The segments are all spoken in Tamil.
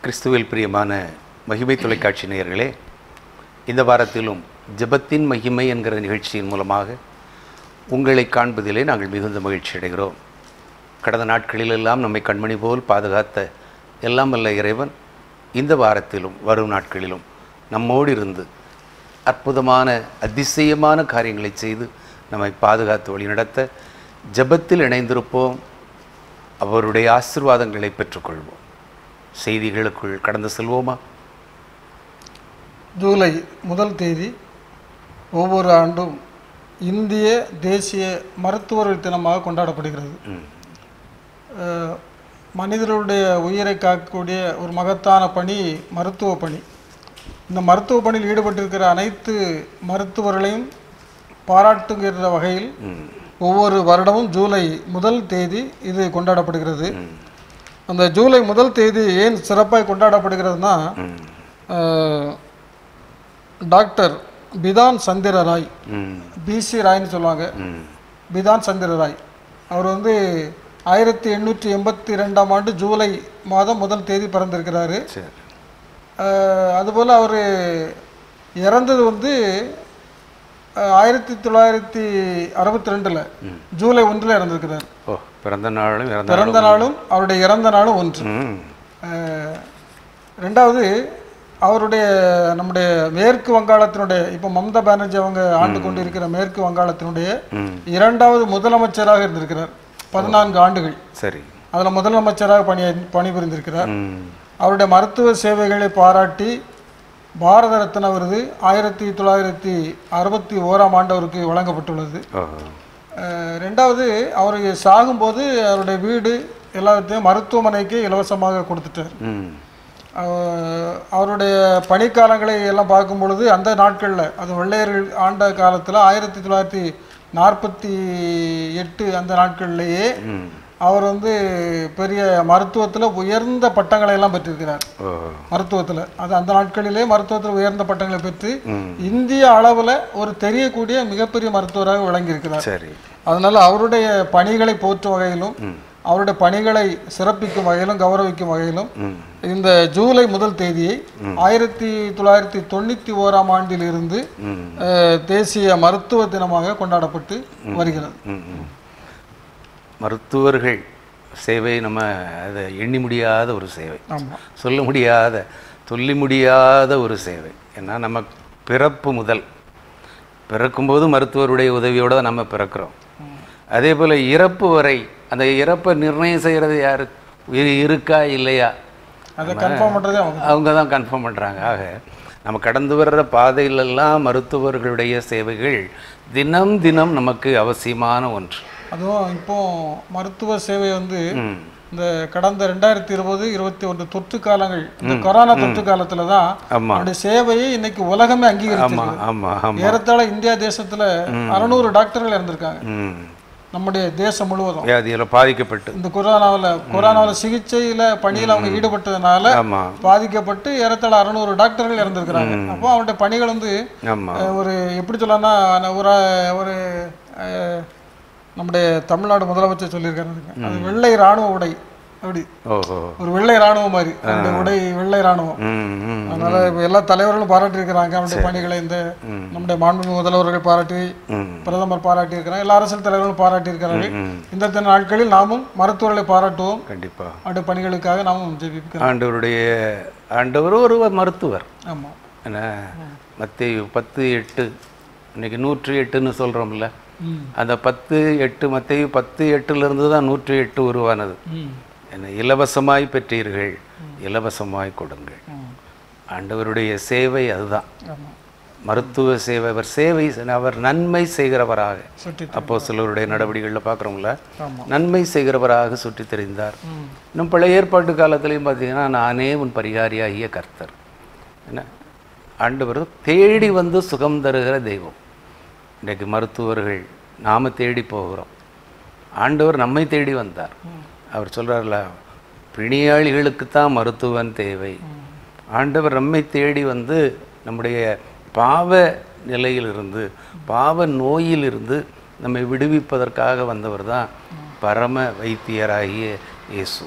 கிறிஸ்துவில் பிரியமான மகிமை தொலைக்காட்சி நேயர்களே இந்த வாரத்திலும் ஜெபத்தின் மகிமை என்கிற நிகழ்ச்சியின் மூலமாக உங்களை காண்பதிலே நாங்கள் மிகுந்த மகிழ்ச்சி அடைகிறோம் கடந்த நாட்களிலெல்லாம் நம்மை கண்மணி போல் பாதுகாத்த எல்லாம் வல்ல இறைவன் இந்த வாரத்திலும் வரும் நாட்களிலும் நம்மோடு இருந்து அற்புதமான அதிசயமான காரியங்களை செய்து நம்மை பாதுகாத்து வழிநடத்த ஜெபத்தில் இணைந்திருப்போம் அவருடைய ஆசிர்வாதங்களை பெற்றுக்கொள்வோம் செய்திகளுக்குள் கடந்து செல்வோமா ஜூலை முதல் தேதி ஒவ்வொரு ஆண்டும் இந்திய தேசிய மருத்துவர்கள் தினமாக கொண்டாடப்படுகிறது ம். அஹ், மனிதர்களுடைய உயிரை காக்கக்கூடிய ஒரு மகத்தான பணி மருத்துவ பணி இந்த மருத்துவ பணியில் ஈடுபட்டிருக்கிற அனைத்து மருத்துவர்களையும் பாராட்டுகிற வகையில் ம். ஒவ்வொரு வருடமும் ஜூலை முதல் தேதி இது கொண்டாடப்படுகிறது அந்த ஜூலை முதல் தேதி ஏன் சிறப்பாக கொண்டாடப்படுகிறதுனா ம். அஹ், டாக்டர் பிதான் சந்திர ராய் ம். பிசி ராய்னு சொல்லுவாங்க ம். பிதான் சந்திர ராய் அவர் வந்து ஆயிரத்தி எண்ணூற்றி எண்பத்தி ரெண்டாம் ஆண்டு ஜூலை மாதம் முதல் தேதி பிறந்திருக்கிறாரு சரி அஹ், அதுபோல் அவர் இறந்தது வந்து அஹ், ஆயிரத்தி தொள்ளாயிரத்தி அறுபத்தி ரெண்டில் ஜூலை ஒன்றில் இறந்திருக்கிறார் ஓ பிறந்த நாளும் இறந்த பிறந்த நாளும் அவருடைய இறந்த நாளும் ஒன்று ம். அஹ், ரெண்டாவது அவருடைய நம்முடைய மேற்கு வங்காளத்தினுடைய இப்போ மம்தா பானர்ஜி அவங்க ஆண்டு கொண்டு இருக்கிற மேற்கு வங்காளத்தினுடைய ம். இரண்டாவது முதலமைச்சராக இருந்திருக்கிறார் பதினான்கு ஆண்டுகள் சரி அதில் முதலமைச்சராக பணி பணிபுரிந்திருக்கிறார் ம். அவருடைய மருத்துவ சேவைகளை பாராட்டி பாரத ரத்ன விருது ஆயிரத்தி தொள்ளாயிரத்தி அறுபத்தி ஓராம் ஆண்டு அவருக்கு வழங்கப்பட்டுள்ளது ஓ அஹ், ரெண்டாவது அவர் சாகும்போது அவருடைய வீடு எல்லாத்தையும் மருத்துவமனைக்கு இலவசமாக கொடுத்துட்டார் ம். அஹ், அவருடைய பணிக்காலங்களை எல்லாம் பார்க்கும் பொழுது அந்த நாட்களில் அது வெள்ளையர்கள் ஆண்ட காலத்தில் ஆயிரத்தி தொள்ளாயிரத்தி நாற்பத்தி எட்டு அந்த நாட்கள்லேயே ம். அவர் வந்து பெரிய மருத்துவத்தில் உயர்ந்த பட்டங்களை எல்லாம் பெற்றிருக்கிறார் ஓ மருத்துவத்தில் அது அந்த நாட்களிலே மருத்துவத்தில் உயர்ந்த பட்டங்களை பெற்று ம். இந்திய அளவில் ஒரு தெரியக்கூடிய மிகப்பெரிய மருத்துவராக விளங்கியிருக்கிறார் சரி அதனால அவருடைய பணிகளை போற்றும் வகையிலும் ம். அவருடைய பணிகளை சிறப்பிக்கும் வகையிலும் கௌரவிக்கும் வகையிலும் ம். இந்த ஜூலை முதல் தேதியை ஆயிரத்தி தொள்ளாயிரத்தி தொண்ணூற்றி ஓராம் ஆண்டிலிருந்து ம். அஹ், தேசிய மருத்துவ தினமாக கொண்டாடப்பட்டு வருகிறது ம். ம். மருத்துவர்கள் சேவை நம்ம அதை எண்ணி முடியாத ஒரு சேவை ஆமாம் சொல்ல முடியாத சொல்லி முடியாத ஒரு சேவை ஏன்னா நம்ம பிறப்பு முதல் பிறக்கும்போது மருத்துவருடைய உதவியோடு தான் நம்ம பிறக்கிறோம் அதே போல் இறப்பு வரை அந்த இறப்பை நிர்ணயம் செய்கிறது யாரு உயிர் இருக்கா இல்லையா அதை கன்ஃபார்ம் பண்ணுறதே அவங்க அவங்க தான் கன்ஃபார்ம் பண்ணுறாங்க ஆக நம்ம கடந்து வர்ற பாதையிலெல்லாம் மருத்துவர்களுடைய சேவைகள் தினம் தினம் நமக்கு அவசியமான ஒன்று அதுவும் இப்போ மருத்துவ சேவை வந்து ம் இந்த கடந்த ரெண்டாயிரத்தி இருபது இருபத்தி ஒன்று தொற்று காலங்கள் இந்த கொரோனா தொற்று காலத்துல தான் ஆமாம் அவருடைய சேவையை இன்னைக்கு உலகமே அங்கீகரிச்சிருக்கு ஆமாம் ஆமாம் ஆமாம் ஏறத்தாழ இந்தியா தேசத்துல அறுநூறு டாக்டர்கள் இறந்திருக்காங்க ம் நம்முடைய தேசம் முழுவதும் வியாதியில் பாதிக்கப்பட்டு இந்த கொரோனாவில் கொரோனாவில் சிகிச்சையில பணியில் அவங்க ஈடுபட்டதுனால ஆமாம் பாதிக்கப்பட்டு ஏறத்தாழ அறுநூறு டாக்டர்கள் இறந்திருக்கிறாங்க அப்போ அவருடைய பணிகள் வந்து ஆமாம் அஹ், ஒரு எப்படி சொல்லலாம்னா நான் ஒரு ஒரு அஹ், நம்முடைய தமிழ்நாடு முதலமைச்சர் சொல்லியிருக்காரு அது வெள்ளை ராணுவ உடை அப்படி ஓஹோ ஒரு வெள்ளை ராணுவம் மாதிரி அந்த உடை வெள்ளை ராணுவம் ம் ம் அதனால இப்ப எல்லா தலைவர்களும் பாராட்டி இருக்கிறாங்க அவருடைய பணிகளை இந்த நம்முடைய மாண்புமிகு முதல்வர்கள் பாராட்டி ம் பிரதமர் பாராட்டி இருக்கிறாங்க எல்லா அரசியல் தலைவர்களும் பாராட்டி இருக்கிறார்கள் ம் இந்த தின நாட்களில் நாமும் மருத்துவர்களை பாராட்டுவோம் கண்டிப்பாக அவருடைய பணிகளுக்காக நாமும் ஜெபிக்கிறோம் ஆண்டவருடைய ஆண்டவர் ஒரு மருத்துவர் ஆமா என்ன மத்திய பத்து எட்டு இன்னைக்கு நூற்றி எட்டுன்னு சொல்கிறோம்ல ம் அந்த பத்து எட்டு மத்திய பத்து எட்டுலேருந்து தான் நூற்றி எட்டு உருவானது ம் என்ன இலவசமாய் பெற்றீர்கள் இலவசமாய் கொடுங்கள் ம். ஆண்டவருடைய சேவை அதுதான் ஆமா மருத்துவ சேவை அவர் சேவை அவர் நன்மை செய்கிறவராக சுற்றி அப்போ சிலருடைய நடவடிக்கைகளில் பார்க்குறோம்ல ஆமா நன்மை செய்கிறவராக சுற்றித் தெரிந்தார் ம் இன்னும் பழைய ஏற்பாட்டு காலத்துலேயும் பார்த்தீங்கன்னா நானே உன் பரிகாரியாகிய கர்த்தர் என்ன ஆண்டவர் தேடி வந்து சுகம் தருகிற தெய்வம் இன்றைக்கு மருத்துவர்கள் நாம் தேடி போகிறோம் ஆண்டவர் நம்மை தேடி வந்தார் அவர் சொல்கிறார்ல பிணியாளிகளுக்கு தான் மருத்துவன் தேவை ஆண்டவர் நம்மை தேடி வந்து நம்முடைய பாவ நிலையிலிருந்து பாவ நோயிலிருந்து நம்மை விடுவிப்பதற்காக வந்தவர் தான் பரம வைத்தியராகிய இயேசு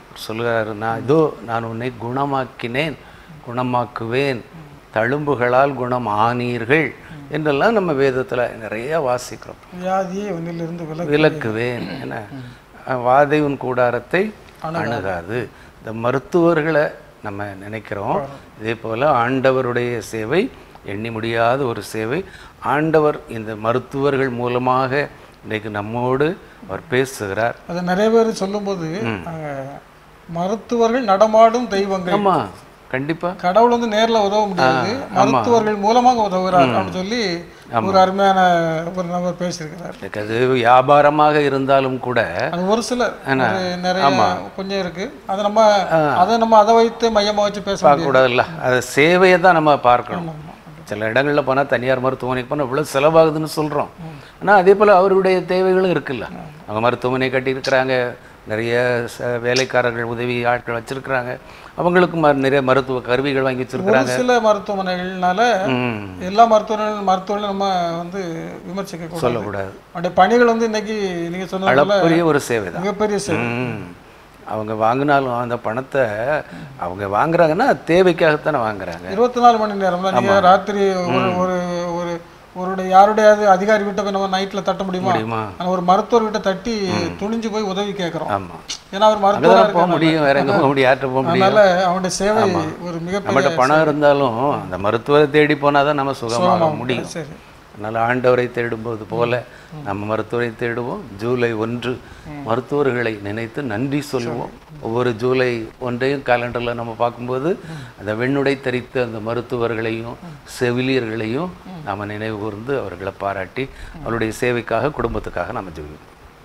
சொல்லுகிறாரு நான் இதோ நான் உன்னை குணமாக்கினேன் குணமாக்குவேன் தழும்புகளால் குணம் ஆனீர்கள் என்றெல்லாம் நம்ம வேதத்துல நிறைய வாசிக்கிறோம் வியாதியை உன்னிலிருந்து விலகு விலக்குவேன் என வாதை உன் கூடாரத்தை அணுகாது இந்த மருத்துவர்களை நம்ம நினைக்கிறோம் இதே போல ஆண்டவருடைய சேவை எண்ணி முடியாத ஒரு சேவை ஆண்டவர் இந்த மருத்துவர்கள் மூலமாக இன்றைக்கு நம்மோடு அவர் பேசுகிறார் அதை நிறைய பேர் சொல்லும்போது அஹ், மருத்துவர்கள் நடமாடும் தெய்வங்கள் ஆமா கண்டிப்பா கடவுள் வந்து நேர்ல உதவ முடியாது மருத்துவர்கள் மூலமாக உதவுகிறார் அப்படின்னு சொல்லி ஒரு அருமையான ஒரு நபர் பேசியிருக்கிறார் எனக்கு அது வியாபாரமாக இருந்தாலும் கூட அது ஒரு சிலர் ஒரு நிறைய கொஞ்சம் இருக்கு அதை நம்ம அதை நம்ம அதை வைத்து மையமா வச்சு பேச முடியாது பார்க்கக்கூடாதுல்ல அது சேவையை தான் நம்ம பார்க்கணும் சில இடங்களில் போனால் தனியார் மருத்துவமனைக்கு போனால் இவ்வளோ செலவாகுதுன்னு சொல்கிறோம் ஆனால் அதே போல் அவருடைய தேவைகளும் இருக்குல்ல அவங்க மருத்துவமனை கட்டியிருக்கிறாங்க நிறைய ச- வேலைக்காரர்கள் உதவி ஆட்கள் வச்சிருக்கிறாங்க அவங்களுக்கு ம- நிறைய மருத்துவ கருவிகள் வாங்கி ஒரு வச்சிருக்கிறாங்க சில மருத்துவமனைகள்னால ம் எல்லா மருத்துவர்கள் மருத்துவர்களும் நம்ம வந்து விமர்சிக்க கூடாது சொல்லக்கூடாது அவருடைய பணிகள் வந்து இன்னைக்கு நீங்க சொன்னது போல அளப்பரிய ஒரு சேவை தான் மிகப்பெரிய சேவை ம். அவங்க வாங்கினாலும் அந்த பணத்தை அவங்க வாங்குறாங்கன்னா தேவைக்காகத்தானே வாங்குறாங்க இருபத்தி நாலு மணி நேரம்ல நீங்க ராத்திரி ஒரு ஒரு ஒரு ஒருடைய யாருடையாவது அதிகாரி கிட்ட போய் நம்ம நைட்ல தட்ட முடியுமா முடியுமா ஆனா ஒரு மருத்துவர் கிட்ட தட்டி துணிஞ்சு போய் உதவி கேட்கிறோம் ஆமா ஏன்னா அவர் மருத்துவரா அங்கதான் போக இருக்காங்க முடியும் வேற எங்க போக முடியும் யார்கிட்ட போக முடியும் அதனால அவனுடைய சேவை ஒரு மிகப்பெரிய நம்மகிட்ட பணம் இருந்தாலும் அந்த மருத்துவரை தேடி போனால் தான் நம்ம சுகமாக முடியும் சரி அதனால் ஆண்டவரை தேடும்போது போல நம்ம மருத்துவரை தேடுவோம் ஜூலை ஒன்று மருத்துவர்களை நினைத்து நன்றி சொல்லுவோம் ஒவ்வொரு ஜூலை ஒன்றையும் காலண்டரில் நம்ம பார்க்கும்போது அந்த வெண்ணுடை தரித்த அந்த மருத்துவர்களையும் செவிலியர்களையும் நாம் நினைவு கூர்ந்து அவர்களை பாராட்டி அவருடைய சேவைக்காக குடும்பத்துக்காக நம்ம ஜெபிப்போம்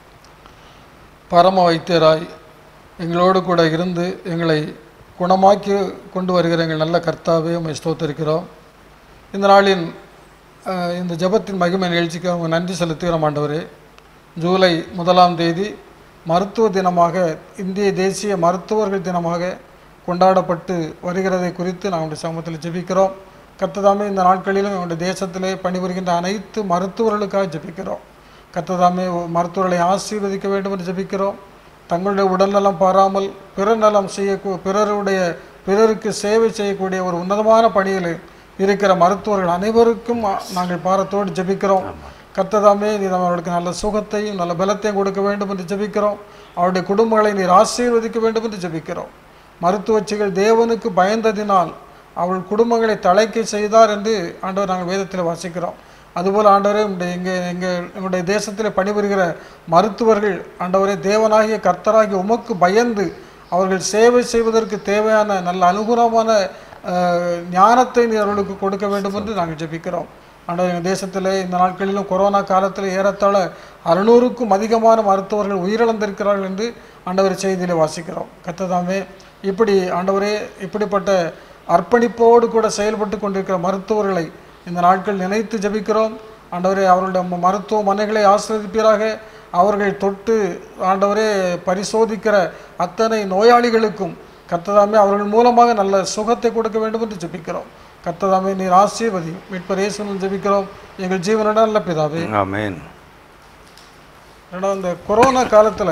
பரம வைத்தியராய் எங்களோடு கூட இருந்து எங்களை குணமாக்கி கொண்டு வருகிற எங்கள் நல்ல கர்த்தாவே உம்மை ஸ்தோத்தரிக்கிறோம் இந்த நாளின் அஹ், இந்த ஜெபத்தின் மகிமை நிகழ்ச்சிக்கு அவங்க நன்றி செலுத்துகிறோம் ஆண்டவரே ஜூலை முதலாம் தேதி மருத்துவ தினமாக இந்திய தேசிய மருத்துவர்கள் தினமாக கொண்டாடப்பட்டு வருகிறதை குறித்து நாங்கள் சமூகத்தில் ஜெபிக்கிறோம் கர்த்ததாமே இந்த நாட்களிலும் எங்களுடைய தேசத்திலே பணிபுரிகின்ற அனைத்து மருத்துவர்களுக்காக ஜெபிக்கிறோம் கர்த்ததாமே மருத்துவர்களை ஆசீர்வதிக்க வேண்டும் என்று ஜெபிக்கிறோம் தங்களுடைய உடல்நலம் பாராமல் பிறர் நலம் செய்ய பிறருடைய பிறருக்கு சேவை செய்யக்கூடிய ஒரு உன்னதமான பணியில் இருக்கிற மருத்துவர்கள் அனைவருக்கும் அ- நாங்கள் பாரத்தோடு ஜெபிக்கிறோம் கர்த்ததாமே நீர் அவர்களுக்கு நல்ல சுகத்தையும் நல்ல பலத்தையும் கொடுக்க வேண்டும் என்று ஜெபிக்கிறோம் அவருடைய குடும்பங்களை நீர் ஆசீர்வதிக்க வேண்டும் என்று ஜெபிக்கிறோம் மருத்துவச்சிகள் தேவனுக்கு பயந்ததினால் அவள் குடும்பங்களை தலைக்க செய்தார் என்று ஆண்டவர் நாங்கள் வேதத்தில் வாசிக்கிறோம் அதுபோல் ஆண்டவரே உங்களுடைய எங்கள் எங்கள் எங்களுடைய தேசத்தில் பணிபுரிகிற மருத்துவர்கள் ஆண்டவரே தேவனாகிய கர்த்தராகிய உமக்கு பயந்து அவர்கள் சேவை செய்வதற்கு தேவையான நல்ல அனுகூலமான அஹ், ஞானத்தை நீர் அவர்களுக்கு கொடுக்க வேண்டும் என்று நாங்கள் ஜெபிக்கிறோம் ஆண்டவர் எங்கள் தேசத்தில் இந்த நாட்களிலும் கொரோனா காலத்தில் ஏறத்தாழ அறுநூறுக்கும் அதிகமான மருத்துவர்கள் உயிரிழந்திருக்கிறார்கள் என்று ஆண்டவர் செய்தியில் வாசிக்கிறோம் கத்ததாமே இப்படி ஆண்டவரே இப்படிப்பட்ட அர்ப்பணிப்போடு கூட செயல்பட்டு கொண்டிருக்கிற மருத்துவர்களை இந்த நாட்கள் நினைத்து ஜெபிக்கிறோம் ஆண்டவரே அவர்களுடைய ம- மருத்துவமனைகளை ஆசிர்வதிப்பீராக அவர்கள் தொட்டு ஆண்டவரே பரிசோதிக்கிற அத்தனை நோயாளிகளுக்கும் கர்த்ததாமே அவர்கள் மூலமாக நல்ல சுகத்தை கொடுக்க வேண்டும் என்று ஜெபிக்கிறோம் கர்த்ததாமே நீர் ஆசீர்வதி மீட்பர் இயேசுவின் ஜெபிக்கிறோம் எங்கள் ஜீவனோட நல்ல பிதாவே ஆமென் ஏன்னா இந்த கொரோனா காலத்தில்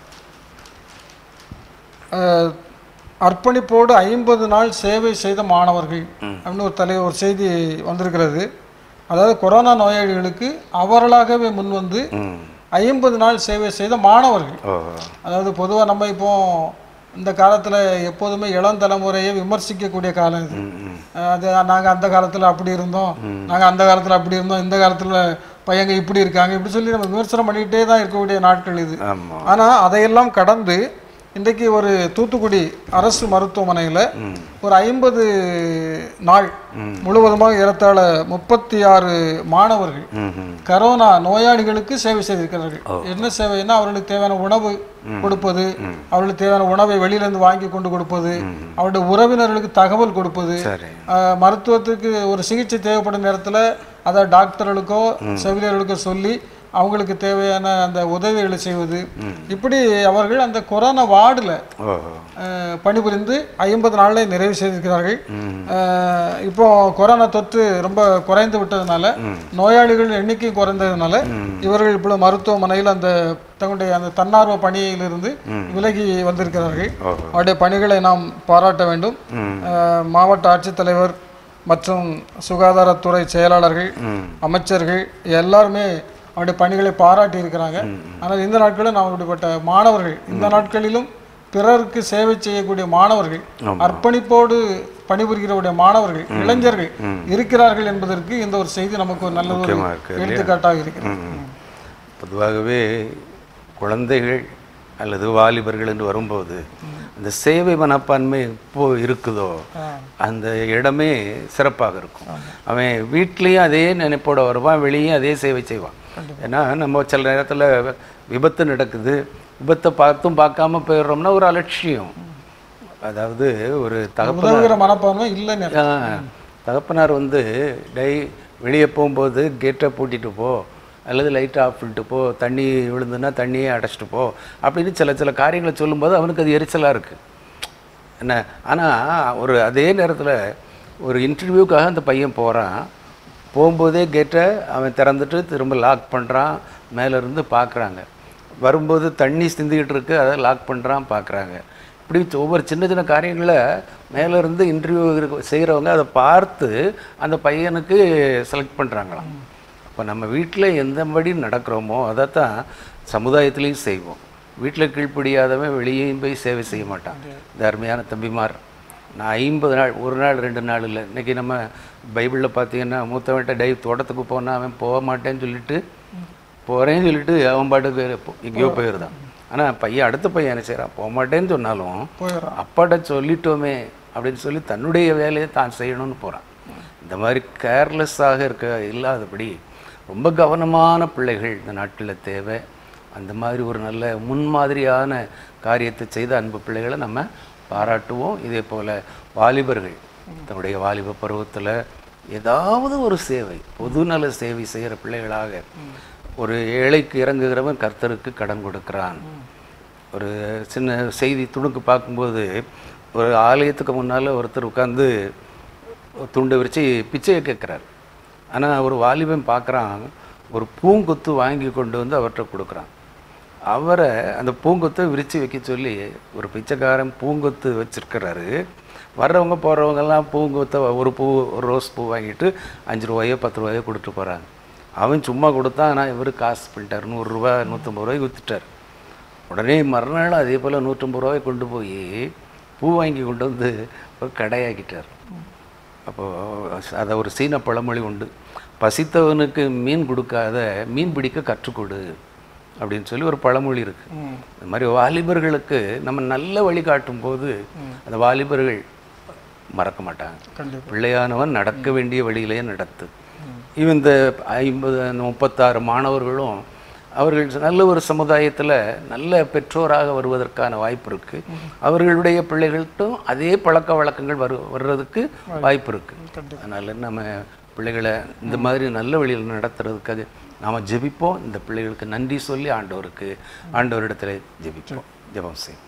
அர்ப்பணிப்போடு ஐம்பது நாள் சேவை செய்த மாணவர்கள் அப்படின்னு ஒரு தலை ஒரு செய்தி வந்திருக்கிறது அதாவது கொரோனா நோயாளிகளுக்கு அவர்களாகவே முன்வந்து ம் ஐம்பது நாள் சேவை செய்த மாணவர்கள் ஓ அதாவது பொதுவாக நம்ம இப்போ இந்த காலத்தில் எப்போதுமே இளம் தலைமுறையை விமர்சிக்கக்கூடிய காலம் இது ம் ம் அஹ் அது நாங்கள் அந்த காலத்தில் அப்படி இருந்தோம் நாங்கள் அந்த காலத்தில் அப்படி இருந்தோம் இந்த காலத்தில் பையங்க இப்படி இருக்காங்க இப்படி சொல்லி நம்ம விமர்சனம் பண்ணிக்கிட்டே தான் இருக்கக்கூடிய நாட்கள் இது ஆமாம் ஆனால் அதையெல்லாம் கடந்து இன்றைக்கு ஒரு தூத்துக்குடி அரசு மருத்துவமனையில் ஒரு ஐம்பது நாள் முழுவதுமாக ஏறத்தாழ முப்பத்தி ஆறு மாணவர்கள் ம் ம் கரோனா நோயாளிகளுக்கு சேவை செய்திருக்கிறார்கள் என்ன சேவைன்னா அவர்களுக்கு தேவையான உணவு கொடுப்பது அவர்களுக்கு தேவையான உணவை வெளியிலேருந்து வாங்கி கொண்டு கொடுப்பது அவருடைய உறவினர்களுக்கு தகவல் கொடுப்பது சரி ஆஹ், மருத்துவத்துக்கு ஒரு சிகிச்சை தேவைப்படும் நேரத்தில் அதை டாக்டர்களுக்கோ செவிலியர்களுக்கோ சொல்லி அவங்களுக்கு தேவையான அந்த உதவிகளை செய்வது இப்படி அவர்கள் அந்த கொரோனா வார்டில் ஓஹோ பணிபுரிந்து ஐம்பது நாளில் நிறைவு செய்திருக்கிறார்கள் ம் அஹ், இப்போ கொரோனா தொற்று ரொம்ப குறைந்து விட்டதுனால நோயாளிகள் எண்ணிக்கை குறைந்ததுனால இவர்கள் இப்பொழுது மருத்துவமனையில் அந்த தங்களுடைய அந்த தன்னார்வ பணியிலிருந்து விலகி வந்திருக்கிறார்கள் ஓஹோ அவருடைய பணிகளை நாம் பாராட்ட வேண்டும் ம் அஹ், மாவட்ட ஆட்சித்தலைவர் மற்றும் சுகாதாரத்துறை செயலாளர்கள் ம் அமைச்சர்கள் எல்லாருமே அவருடைய பணிகளை பாராட்டி இருக்கிறாங்க ஆனால் இந்த நாட்களிலும் நாம் இப்படிப்பட்ட மாணவர்கள் இந்த நாட்களிலும் பிறருக்கு சேவை செய்யக்கூடிய மாணவர்கள் அர்ப்பணிப்போடு பணிபுரிகிறவுடைய மாணவர்கள் இளைஞர்கள் இருக்கிறார்கள் என்பதற்கு இந்த ஒரு செய்தி நமக்கு ஒரு நல்ல ஒரு முக்கியமா இருக்கு இல்லையா? எடுத்துக்காட்டாக இருக்கிறது பொதுவாகவே குழந்தைகள் அல்லது வாலிபர்கள் என்று வரும்போது அந்த சேவை மனப்பான்மை எப்போ இருக்குதோ அந்த இடமே சிறப்பாக இருக்கும் அவன் வீட்லேயும் அதே நினைப்போட வருவான் வெளியும் அதே சேவை செய்வான் ஏன்னா நம்ம சில நேரத்தில் விபத்து நடக்குது விபத்தை பார்த்தும் பார்க்காம போயிடுறோம்னா ஒரு அலட்சியம் அதாவது ஒரு தகப்ப உதவுகிற மனப்பான்மை இல்லைன்னு ஆ, தகப்பனார் வந்து டை வெளியே போகும்போது கேட்டை பூட்டிட்டு போ அல்லது லைட்டை ஆஃப் பண்ணிட்டு போ தண்ணி விழுந்துன்னா தண்ணியே அடைச்சிட்டு போ அப்படின்னு சில சில காரியங்களை சொல்லும்போது அவனுக்கு அது எரிச்சலாக இருக்குது என்ன ஆனால் ஒரு அதே நேரத்தில் ஒரு இன்டர்வியூக்காக அந்த பையன் போகிறான் போகும்போதே கேட்டை அவன் திறந்துட்டு திரும்ப லாக் பண்ணுறான் மேலேருந்து பார்க்குறாங்க வரும்போது தண்ணி சிந்திக்கிட்டு இருக்கு அதை லாக் பண்ணுறான் பார்க்குறாங்க இப்படி ஒவ்வொரு சின்ன சின்ன காரியங்களை மேலேருந்து இன்டர்வியூ செய்கிறவங்க அதை பார்த்து அந்த பையனுக்கு செலக்ட் பண்ணுறாங்களாம் அப்போ நம்ம வீட்டில் எந்தபடி நடக்கிறோமோ அதைத்தான் சமுதாயத்துலேயும் செய்வோம் வீட்டில் கீழ்ப்படியாதவன் வெளியேயும் போய் சேவை செய்ய மாட்டான் இந்த அருமையான தம்பிமார் நான் ஐம்பது நாள் ஒரு நாள் ரெண்டு நாள் இல்லை இன்றைக்கி நம்ம பைபிளில் பார்த்தீங்கன்னா மூத்தவன்ட்ட டை தோட்டத்துக்கு போனால் அவன் போக மாட்டேன்னு சொல்லிட்டு போகிறேன்னு சொல்லிட்டு அவன் பாட்டுக்கு போ- எங்கேயோ போயிருந்தான் ஆனால் பையன் அடுத்த பையன் என்ன செய்கிறான் போக மாட்டேன்னு சொன்னாலும் போயிடுறான் அப்பாட்ட சொல்லிட்டோமே அப்படின்னு சொல்லி தன்னுடைய வேலையை தான் செய்யணும்னு போகிறான் இந்த மாதிரி கேர்லெஸ்ஸாக இருக்க இல்லாதபடி ரொம்ப கவனமான பிள்ளைகள் இந்த நாட்டில் தேவை அந்த மாதிரி ஒரு நல்ல முன்மாதிரியான காரியத்தை செய்த அன்பு பிள்ளைகளை நம்ம பாராட்டுவோம் இதே போல் வாலிபர்கள் தன்னுடைய வாலிப பருவத்தில் ஏதாவது ஒரு சேவை பொதுநல சேவை செய்கிற பிள்ளைகளாக ஒரு ஏழைக்கு இறங்குகிறவன் கர்த்தருக்கு கடன் கொடுக்கிறான் ஒரு சின்ன செய்தி துணுக்கு பார்க்கும்போது ஒரு ஆலயத்துக்கு முன்னால் ஒருத்தர் உட்காந்து துண்டை விரித்து பிச்சையை கேட்குறாரு ஆனால் ஒரு வாலிபன் பார்க்குறான் ஒரு பூங்கொத்து வாங்கி கொண்டு வந்து அவர்கிட்ட கொடுக்குறான் அவரை அந்த பூங்கொத்தை விரித்து வைக்க சொல்லி ஒரு பிச்சைக்காரன் பூங்கொத்து வச்சிருக்கிறாரு வர்றவங்க போகிறவங்கெல்லாம் பூங்கொத்தை ஒரு பூ ஒரு ரோஸ் பூ வாங்கிட்டு அஞ்சு ரூபாயோ பத்து ரூபாயோ கொடுத்துட்டு போகிறாங்க அவன் சும்மா கொடுத்தான் ஆனால் இவர் காசு பண்ணிட்டார் நூறுரூவா நூற்றம்பது ரூபாய்க்கு விற்றுட்டார் உடனே மறுநாள் அதே போல் நூற்றம்பது ரூபாய் கொண்டு போய் பூ வாங்கி கொண்டு வந்து ஒரு கடையாக்கிட்டார் அப்போது அதை ஒரு சீன பழமொழி உண்டு பசித்தவனுக்கு மீன் கொடுக்காத மீன் பிடிக்க கற்றுக்கொடு அப்படின்னு சொல்லி ஒரு பழமொழி இருக்குது இந்த மாதிரி வாலிபர்களுக்கு நம்ம நல்ல வழி காட்டும் போது அந்த வாலிபர்கள் மறக்க மாட்டாங்க கண்டிப்பா பிள்ளையானவன் நடக்க வேண்டிய வழியிலே நடத்து இவன் இந்த ஐம்பது முப்பத்தாறு மாணவர்களும் அவர்கள் நல்ல ஒரு சமுதாயத்தில் நல்ல பெற்றோராக வருவதற்கான வாய்ப்பு இருக்குது அவர்களுடைய பிள்ளைகள்ட்டும் அதே பழக்க வழக்கங்கள் வரு வர்றதுக்கு வாய்ப்பு இருக்குது அதனால் நம்ம பிள்ளைகளை இந்த மாதிரி நல்ல வழியில் நடத்துறதுக்காக நாம் ஜெபிப்போம் இந்த பிள்ளைகளுக்கு நன்றி சொல்லி ஆண்டவருக்கு ஆண்டவரிடத்தில் ஜெபிப்போம் ஜெபம் செய்வோம்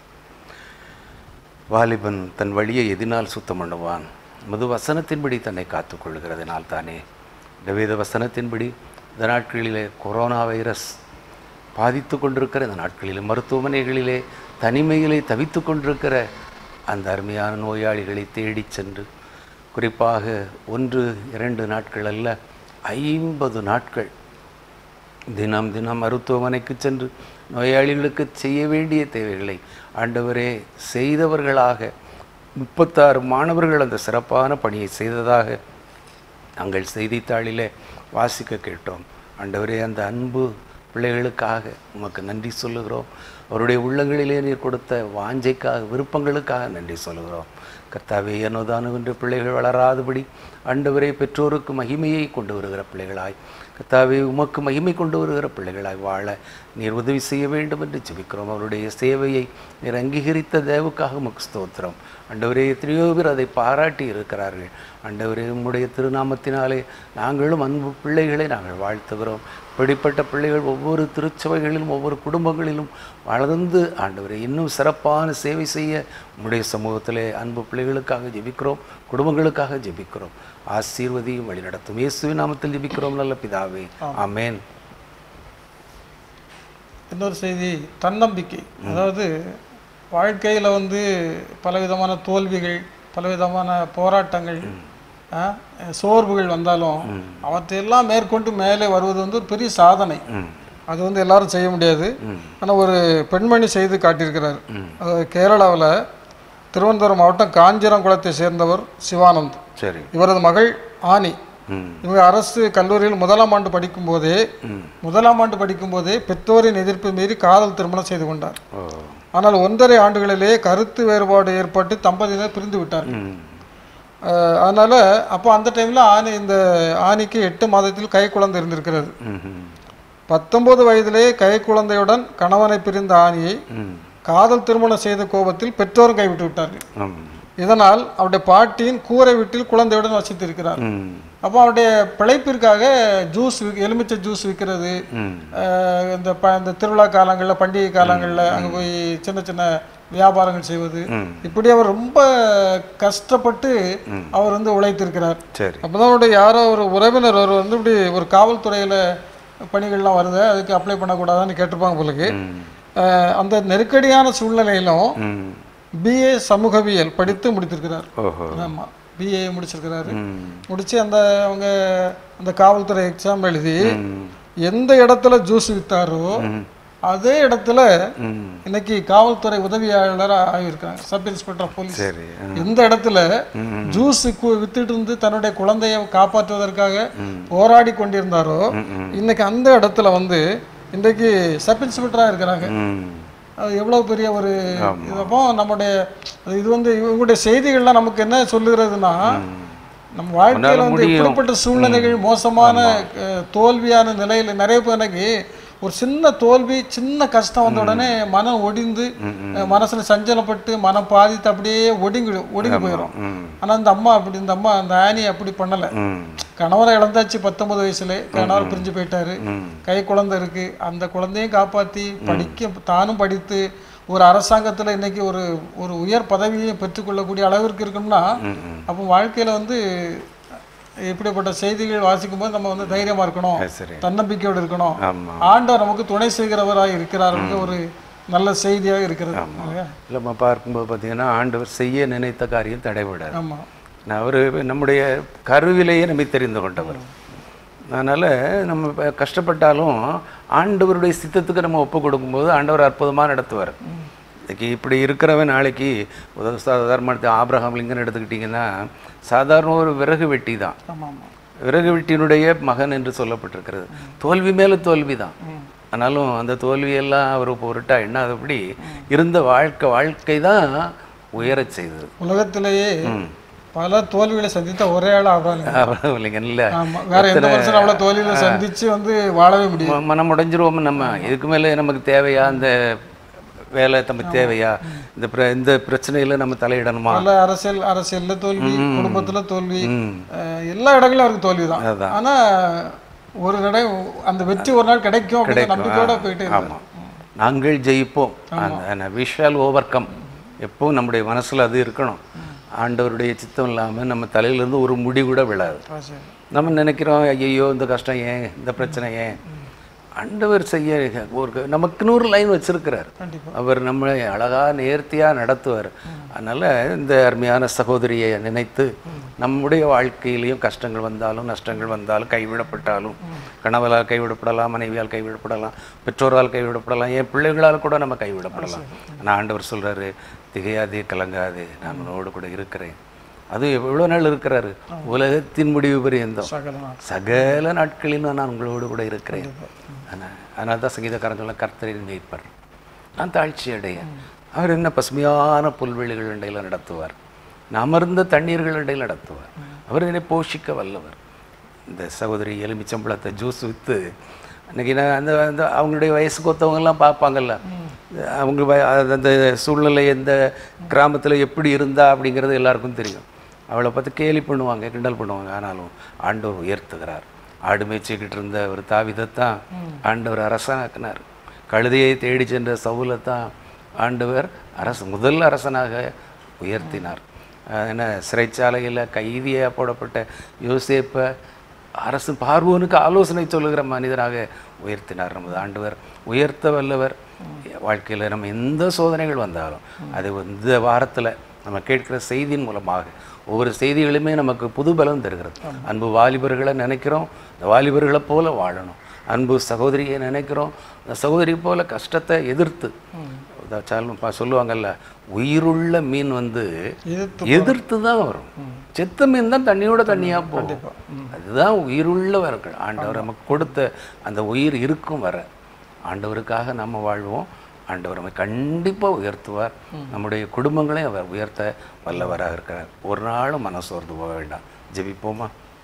வாலிபன் தன் வழியை எதினால் சுத்தம் பண்ணுவான் மது வசனத்தின்படி தன்னை காத்துக்கொள்கிறதுனால் தானே இந்த வேத வசனத்தின்படி இந்த நாட்களிலே கொரோனா வைரஸ் பாதித்து கொண்டிருக்கிற இந்த நாட்களிலே மருத்துவமனைகளிலே தனிமையிலே தவித்து கொண்டிருக்கிற அந்த அருமையான நோயாளிகளை தேடிச் சென்று குறிப்பாக ஒன்று இரண்டு நாட்கள் அல்ல ஐம்பது நாட்கள் தினம் தினம் மருத்துவமனைக்கு சென்று நோயாளிகளுக்கு செய்ய வேண்டிய தேவைகளை ஆண்டவரே செய்தவர்களாக முப்பத்தாறு மாணவர்கள் அந்த சிறப்பான பணியை செய்ததாக நாங்கள் செய்தித்தாளிலே வாசிக்க கேட்டோம் ஆண்டவரே அந்த அன்பு பிள்ளைகளுக்காக உமக்கு நன்றி சொல்லுகிறோம் அவருடைய உள்ளங்களிலே நீர் கொடுத்த வாஞ்சைக்காக விருப்பங்களுக்காக நன்றி சொல்லுகிறோம் கர்த்தாவே என்னோதானுவென்று பிள்ளைகள் வளராதபடி ஆண்டவரே பெற்றோருக்கு மகிமையை கொண்டு வருகிற பிள்ளைகளாய் கர்த்தாவே உமக்கு மகிமை கொண்டு வருகிற பிள்ளைகளாய் வாழ நீர் உதவி செய்ய வேண்டும் என்று ஜெபிக்கிறோம் அவருடைய சேவையை நீர் அங்கீகரித்த தேவுக்காக உமக்கு ஸ்தோத்திரம் ஆண்டவரே எத்தனையோ பேர் அதை பாராட்டி இருக்கிறார்கள் ஆண்டவரே உம்முடைய திருநாமத்தினாலே நாங்களும் அன்பு பிள்ளைகளை நாங்கள் வாழ்த்துகிறோம் இப்படிப்பட்ட பிள்ளைகள் ஒவ்வொரு திருச்சபைகளிலும் ஒவ்வொரு குடும்பங்களிலும் வளர்ந்து ஆண்டவரை இன்னும் சிறப்பான சேவை செய்ய உம்முடைய சமூகத்திலே அன்பு பிள்ளைகளுக்காக ஜெபிக்கிறோம் குடும்பங்களுக்காக ஜெபிக்கிறோம் ஆசீர்வதியும் வழிநடத்தும் இயேசுவின் நாமத்தில் ஜெபிக்கிறோம் நல்ல பிதாவே ஆமென் இன்னொரு செய்தி தன்னம்பிக்கை அதாவது வாழ்க்கையில் வந்து பலவிதமான தோல்விகள் பலவிதமான போராட்டங்கள் ஆ, சோர்வுகள் வந்தாலும் அவற்றையெல்லாம் மேற்கொண்டு மேலே வருவது வந்து ஒரு பெரிய சாதனை ம் அது வந்து எல்லாரும் செய்ய முடியாது ஆனால் ஒரு பெண்மணி செய்து காட்டியிருக்கிறார் அது கேரளாவில் திருவனந்தபுரம் மாவட்டம் காஞ்சிரங்குளத்தை சேர்ந்தவர் சிவானந்த் சரி இவரது மகள் ஆனி ம் இவங்க அரசு கல்லூரியில் முதலாம் ஆண்டு படிக்கும்போதே ம் முதலாம் ஆண்டு படிக்கும்போதே பெற்றோரின் எதிர்ப்பு மீறி காதல் திருமணம் செய்து கொண்டார் ஓ ஆனால் ஒன்றரை ஆண்டுகளிலே கருத்து வேறுபாடு ஏற்பட்டு தம்பதியினர் பிரிந்து விட்டார் ம் அஹ் அதனால அப்போ அந்த டைம்ல ஆணி இந்த ஆணிக்கு எட்டு மாதத்தில் கை குழந்தை இருந்திருக்கிறது ம் ம் பத்தொன்பது வயதிலே கை குழந்தையுடன் கணவனை பிரிந்த ஆணியை ம் காதல் திருமணம் செய்த கோபத்தில் பெற்றோரும் கைவிட்டு விட்டார்கள் ம் இதனால் அவருடைய பாட்டியின் கூரை வீட்டில் குழந்தையுடன் வசித்திருக்கிறார் ம் அப்போ அவருடைய பிழைப்பிற்காக ஜூஸ் விக்- எலுமிச்சை ஜூஸ் விற்கிறது ம் அஹ் இந்த ப இந்த திருவிழா காலங்களில் பண்டிகை காலங்களில் அங்கே போய் சின்ன சின்ன வியாபாரங்கள் செய்வது ம் இப்படி அவர் ரொம்ப கஷ்டப்பட்டு அவர் வந்து உழைத்திருக்கிறார் சரி அப்பதான் அவருடைய யாரோ ஒரு உறவினர் அவர் வந்து இப்படி ஒரு காவல்துறையில் பணிகள்லாம் வருது அதுக்கு அப்ளை பண்ணக்கூடாதான்னு கேட்டிருப்பாங்க போலுக்கு ம் அஹ் அந்த நெருக்கடியான சூழ்நிலையிலும் ம் பிஏ சமூகவியல் படித்து முடித்திருக்கிறார் ஓஹோ ஆமாம் பிஏ முடிச்சிருக்கிறாரு ம் முடிச்சு அந்த அவங்க அந்த காவல்துறை எக்ஸாம் எழுதி ம் எந்த இடத்துல ஜூஸ் வித்தாரோ ம் அதே இடத்துல ம் இன்னைக்கு காவல்துறை உதவியாளராக ஆகியிருக்காங்க சப் இன்ஸ்பெக்டர் ஆஃப் போலீஸ் சரி ஆ. எந்த இடத்துல ம் ஜூஸ் கு- வித்துட்டு இருந்து தன்னுடைய குழந்தையை காப்பாற்றுவதற்காக ம். போராடி கொண்டிருந்தாரோ ம் ம் இன்னைக்கு அந்த இடத்துல வந்து இன்றைக்கு சப் இன்ஸ்பெக்டராக இருக்கிறாங்க ம் அது எவ்வளோ பெரிய ஒரு இது அப்போ நம்முடைய இது வந்து இவங்களுடைய செய்திகள்லாம் நமக்கு என்ன சொல்லுகிறதுனா நம்ம வாழ்க்கையில் வந்து முடியும். இப்படிப்பட்ட சூழ்நிலைகள் மோசமான அஹ், தோல்வியான நிலையில் நிறைய பேர் எனக்கு ஒரு சின்ன தோல்வி சின்ன கஷ்டம் வந்த உடனே மனம் ஒடிந்து அஹ், மனசுல சஞ்சலப்பட்டு மனம் பாதித்து அப்படியே ஒடுங்கி ஒடுங்கி போயிடும் ம் ஆனா இந்த அம்மா அப்படி இந்த அம்மா அந்த ஆனி அப்படி பண்ணல ம் கணவரை இழந்தாச்சு பத்தொன்பது வயசுல கணவர் பிரிஞ்சு போயிட்டாரு ம் கை குழந்தை இருக்கு அந்த குழந்தையும் காப்பாத்தி படிக்க தானும் படித்து ஒரு அரசாங்கத்துல இன்னைக்கு ஒரு ஒரு உயர் பதவியை பெற்றுக்கொள்ளக்கூடிய அளவிற்கு இருக்கணும்னா ம் ம் அப்போ வாழ்க்கையில வந்து இப்படிப்பட்ட செய்திகள் வாசிக்கும் போது நம்ம வந்து தைரியமா இருக்கணும் அது சரி தன்னம்பிக்கையோடு இருக்கணும் ஆமாம் ஆண்டவர் நமக்கு துணை செய்கிறவராக இருக்கிறாருங்க ஒரு நல்ல செய்தியாக இருக்கிறது இல்லையா? நம்ம பார்க்கும்போது பார்த்தீங்கன்னா ஆண்டவர் செய்ய நினைத்த காரியம் தடைபடாது ஆமா அவர் நம்முடைய கருவிலேயே நம்மை தெரிந்து கொண்டவர் அதனால் நம்ம இப்ப கஷ்டப்பட்டாலும் ஆண்டவருடைய சித்தத்துக்கு நம்ம ஒப்பு கொடுக்கும்போது ஆண்டவர் அற்புதமாக நடத்துவார் இன்னைக்கு இப்படி இருக்கிறவன் நாளைக்கு உதவ சாதாரண ஆபிரகாம் லிங்கன் எடுத்துக்கிட்டிங்கன்னா சாதாரண ஒரு விறகு வெட்டி தான் ஆமா ஆமா விறகு வெட்டியினுடைய மகன் என்று சொல்லப்பட்டிருக்கிறது தோல்வி மேலே தோல்வி தான் ஆனாலும் அந்த தோல்வியெல்லாம் அவர் பொருட்டா எண்ணாதபடி இருந்த வாழ்க்கை வாழ்க்கை தான் உயரச் செய்தது உலகத்திலேயே பல தோல்விகளை சந்தித்த ஒரே ஆள் ஆபராங்க அவ்வளவு இல்லைங்க இல்லை ஆமா வேற எந்த மனுஷனும் அவ்வளவு தோல்வியில சந்திச்சு வந்து வாழவே முடியும் ம- மனம் உடைஞ்சிருவோம் நம்ம இதுக்கு மேலே நமக்கு தேவையா அந்த வேலை நமக்கு தேவையா இந்த பிர இந்த பிரச்சனையில் நம்ம தலையிடணுமா பல அரசியல் அரசியல்ல தோல்வி குடும்பத்துல தோல்வி ம் அஹ் எல்லா இடங்களிலும் அவருக்கு தோல்வி தான் அதுதான். ஆனா ஒரு நடை அந்த வெற்றி ஒரு நாள் கிடைக்கும் அப்படிங்கிற நம்பிக்கையோட போயிட்டு இருந்தாரு. ஆமாம் நாங்கள் ஜெயிப்போம் அந்த விஷால் ஓவர் கம் எப்பவும் நம்முடைய மனசுல அது இருக்கணும் ஆண்டவருடைய சித்தம் இல்லாமல் நம்ம தலையிலேருந்து ஒரு முடி கூட விழாது ஆ, சரி. நம்ம நினைக்கிறோம் ஐயோ இந்த கஷ்டம் ஏன் இந்த பிரச்சனை ஏன் ஆண்டவர் செய்ய ஒரு நமக்குன்னு ஒரு லைன் வச்சிருக்கிறார் கண்டிப்பா அவர் நம்மளை அழகா நேர்த்தியா நடத்துவார் அதனால இந்த அருமையான சகோதரியை நினைத்து நம்முடைய வாழ்க்கையிலையும் கஷ்டங்கள் வந்தாலும் நஷ்டங்கள் வந்தாலும் கைவிடப்பட்டாலும் கணவரால் கைவிடப்படலாம் மனைவியால் கைவிடப்படலாம் பெற்றோரால் கைவிடப்படலாம் என் பிள்ளைகளால் கூட நம்ம கைவிடப்படலாம் ஆனால் ஆண்டவர் சொல்றாரு திகையாதே கலங்காதே நான் உன்னோடு கூட இருக்கிறேன் அது எவ்வளோ நாள் இருக்கிறாரு உலகத்தின் முடிவு பரியந்தம் சகல நாள். சகல நாட்களிலும் நான் உங்களோடு கூட இருக்கிறேன் ஆனால் அதனால தான் சங்கீதக்காரன் சொல்ல கர்த்தரின் மேய்ப்பர் நான் தாழ்ச்சி அடைய அவர் என்ன பசுமையான புல்வெளிகள் இடையில் நடத்துவார் நான் அமர்ந்த தண்ணீர்கள் இடையில் நடத்துவார் அவர் என்னை போஷிக்க வல்லவர் இந்த சகோதரி எலுமிச்சம்பழத்தை ஜூஸ் விற்று அன்றைக்கி நான் அந்த அந்த அவங்களுடைய வயசுக்கு ஒத்தவங்கெல்லாம் பார்ப்பாங்கல்ல அவங்க வய- அது அந்த சூழ்நிலை எந்த கிராமத்தில் எப்படி இருந்தா அப்படிங்கிறது எல்லாருக்கும் தெரியும் அவளை பார்த்து கேலி பண்ணுவாங்க கிண்டல் பண்ணுவாங்க ஆனாலும் ஆண்டவர் உயர்த்துகிறார் ஆடு மேய்ச்சிக்கிட்டு இருந்த ஒரு தாவிதைத்தான் ஆண்டவர் அரசனாக்கினார் கழுதையை தேடி சென்ற சவுலைத்தான் ஆண்டவர் அரசு முதல் அரசனாக உயர்த்தினார் அஹ் என்ன சிறைச்சாலையில் கைதியாக போடப்பட்ட யோசேப்பை அரசு பார்வோனுக்கு ஆலோசனை சொல்லுகிற மனிதராக உயர்த்தினார் நமது ஆண்டவர் உயர்த்த வல்லவர் வாழ்க்கையில் நம்ம எந்த சோதனைகள் வந்தாலும் அது இந்த வாரத்தில் நம்ம கேட்கிற செய்தியின் மூலமாக ஒவ்வொரு செய்திகளுமே நமக்கு புது பலம் தருகிறது அன்பு வாலிபர்களை நினைக்கிறோம் இந்த வாலிபர்களை போல வாழணும் அன்பு சகோதரியை நினைக்கிறோம் அந்த சகோதரி போல கஷ்டத்தை எதிர்த்து அதான் சாலும் பா- சொல்லுவாங்கல்ல உயிருள்ள மீன் வந்து எதிர்த்து எதிர்த்து தான் வரும் செத்த மீன் தான் தண்ணியோட தண்ணியாக போகும் அதுதான் உயிருள்ளவர்கள் ஆண்டவர் நமக்கு கொடுத்த அந்த உயிர் இருக்கும் வர ஆண்டவருக்காக நம்ம வாழ்வோம் ஆண்டவர் நம்மை கண்டிப்பாக உயர்த்துவார் நம்முடைய குடும்பங்களையும் அவர் உயர்த்த வல்லவராக இருக்கிறார் ஒரு நாளும் மனசோர்ந்து போக வேண்டாம் ஜெபிப்போமா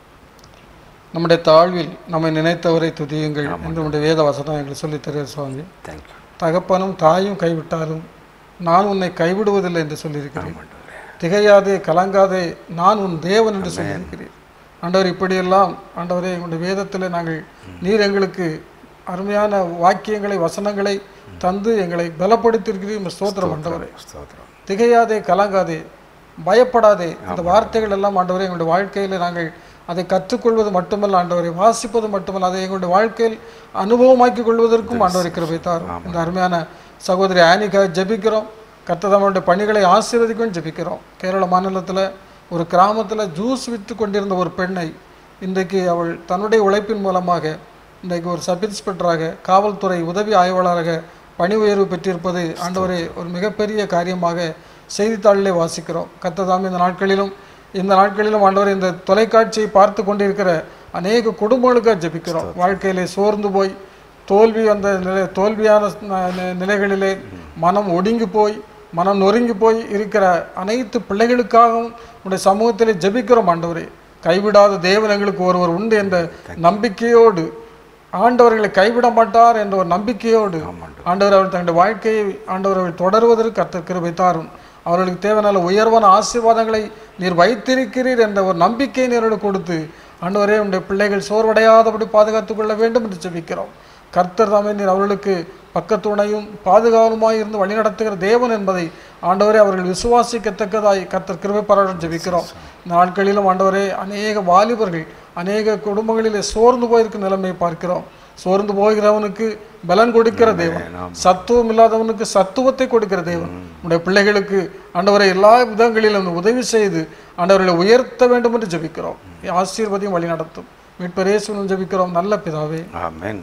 நம்முடைய தாழ்வில் நம்மை நினைத்தவரை துதியுங்கள் என்று நம்முடைய வேத வசனம் எங்களுக்கு சொல்லித் தருகிற சுவாமி தேங்க்யூ தகப்பனும் தாயும் கைவிட்டாலும் நான் உன்னை கைவிடுவதில்லை என்று சொல்லியிருக்கிறேன் திகையாதே கலங்காதே நான் உன் தேவன் என்று சொல்லியிருக்கிறேன் ஆண்டவர் இப்படியெல்லாம் ஆண்டவரே எங்களுடைய வேதத்தில் நாங்கள் நீர் எங்களுக்கு அருமையான வாக்கியங்களை வசனங்களை தந்து எங்களை பலப்படுத்தியிருக்கிறீர் உம்மை ஸ்தோத்திரம் ஆண்டவரே ஸ்தோத்திரம் திகையாதே கலங்காதே பயப்படாதே அந்த வார்த்தைகள் எல்லாம் ஆண்டவரே எங்களுடைய வாழ்க்கையில் நாங்கள் அதை கற்றுக்கொள்வது மட்டுமல்ல ஆண்டவரை வாசிப்பது மட்டுமல்ல அதை எங்களுடைய வாழ்க்கையில் அனுபவமாக்கிக் கொள்வதற்கும் ஆண்டவரை கிருபை தாரும் இந்த அருமையான சகோதரி ஆனிக்காக ஜெபிக்கிறோம் கர்த்ததமனுடைய பணிகளை ஆசீர்வதிக்கும் ஜெபிக்கிறோம் கேரள மாநிலத்தில் ஒரு கிராமத்தில் ஜூஸ் விற்று கொண்டிருந்த ஒரு பெண்ணை இன்றைக்கு அவள் தன்னுடைய உழைப்பின் மூலமாக இன்றைக்கு ஒரு சப் இன்ஸ்பெக்டராக காவல்துறை உதவி ஆய்வாளராக பணி உயர்வு பெற்றிருப்பது ஆண்டவரே ஒரு மிகப்பெரிய காரியமாக செய்தித்தாளிலே வாசிக்கிறோம் கத்ததாம் இந்த நாட்களிலும் இந்த நாட்களிலும் ஆண்டவர் இந்த தொலைக்காட்சியை பார்த்து கொண்டிருக்கிற அநேக குடும்பங்களுக்காக ஜெபிக்கிறோம் வாழ்க்கையிலே சோர்ந்து போய் தோல்வி அந்த நிலை தோல்வியான ந- நி- நிலைகளிலே மனம் ஒடுங்கி போய் மனம் நொறுங்கி போய் இருக்கிற அனைத்து பிள்ளைகளுக்காகவும் உடைய சமூகத்திலே ஜெபிக்கிறோம் ஆண்டவரே கைவிடாத தேவன் எங்களுக்கு ஒருவர் உண்டு என்ற நம்பிக்கையோடு ஆண்டவர்களை கைவிட மாட்டார் என்ற ஒரு நம்பிக்கையோடு ஆண்டவர் அவர் தங்களுடைய வாழ்க்கையை ஆண்டவர் அவர்கள் தொடருவதற்கு கர்த்தர் கிருபை தாரும் அவர்களுக்கு தேவையான உயர்வான ஆசீர்வாதங்களை நீர் வைத்திருக்கிறீர் என்ற ஒரு நம்பிக்கையை நீர்களுக்கு கொடுத்து ஆண்டவரே உடைய பிள்ளைகள் சோர்வடையாதபடி பாதுகாத்துக் கொள்ள வேண்டும் என்று ஜெபிக்கிறோம் கர்த்தர் தாமே நீர் அவர்களுக்கு பக்கத்துணையும் பாதுகாவலுமாய் இருந்து வழிநடத்துகிற தேவன் என்பதை ஆண்டவரே அவர்கள் விசுவாசிக்கத்தக்கதாய் கர்த்தர் கிருபை பாராட்டம் ஜெபிக்கிறோம் இந்த நாட்களிலும் ஆண்டவரே அநேக வாலிபர்கள் அநேக குடும்பங்களிலே சோர்ந்து போயிருக்கும் நிலைமையை பார்க்கிறோம் சோர்ந்து போகிறவனுக்கு பலன் கொடுக்கிற தேவன் சத்துவம் இல்லாதவனுக்கு சத்துவத்தை கொடுக்கிற தேவன் உடைய பிள்ளைகளுக்கு ஆண்டவரை எல்லா விதங்களிலும் உதவி செய்து ஆண்டவர்களை உயர்த்த வேண்டும் என்று ஜெபிக்கிறோம் ஆசீர்வதியும் வழி நடத்தும் மீட்பரேசுவனும் ஜெபிக்கிறோம் நல்ல பிதாவே ஆமென்